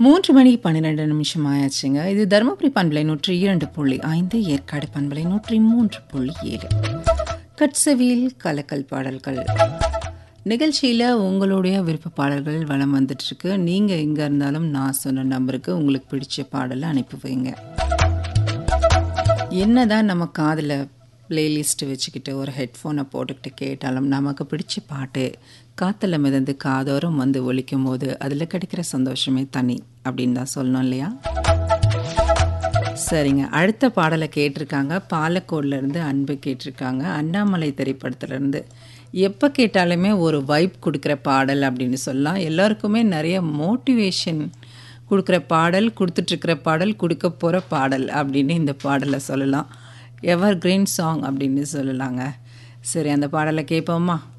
மூன்று மணி பன்னிரெண்டு நிமிஷம் ஆயாச்சுங்க இது தருமபுரி பண்பலை நூற்றி இரண்டு புள்ளி ஐந்து ஏற்காடு பண்பலை நூற்றி மூன்று புள்ளி ஏழு கட்சவியில் கலக்கல் பாடல்கள் நிகழ்ச்சியில் உங்களுடைய விருப்ப பாடல்கள் வளம் வந்துட்டுருக்கு நீங்கள் எங்கே இருந்தாலும் நான் சொன்ன நம்பருக்கு உங்களுக்கு பிடிச்ச பாடலை அனுப்பி வைங்க என்னதான் நம்ம காதில் பிளேலிஸ்ட் வச்சுக்கிட்டு ஒரு ஹெட்ஃபோனை போட்டுக்கிட்டு கேட்டாலும் நமக்கு பிடிச்ச பாட்டு காற்றுல மிதந்து காதோரம் வந்து ஒலிக்கும் போது அதில் கிடைக்கிற சந்தோஷமே தனி அப்படின்னு தான் சொல்லணும் இல்லையா சரிங்க அடுத்த பாடலை கேட்டிருக்காங்க பாலக்கோட்லேருந்து அன்பு கேட்டிருக்காங்க அண்ணாமலை திரைப்படத்துலேருந்து எப்போ கேட்டாலுமே ஒரு வைப் கொடுக்குற பாடல் அப்படின்னு சொல்லலாம் எல்லாருக்குமே நிறைய மோட்டிவேஷன் கொடுக்குற பாடல் கொடுத்துட்ருக்கிற பாடல் கொடுக்க போகிற பாடல் அப்படின்னு இந்த பாடலை சொல்லலாம் எவர் கிரீன் சாங் அப்படின்னு சொல்லலாங்க சரி அந்த பாடலை கேட்போமா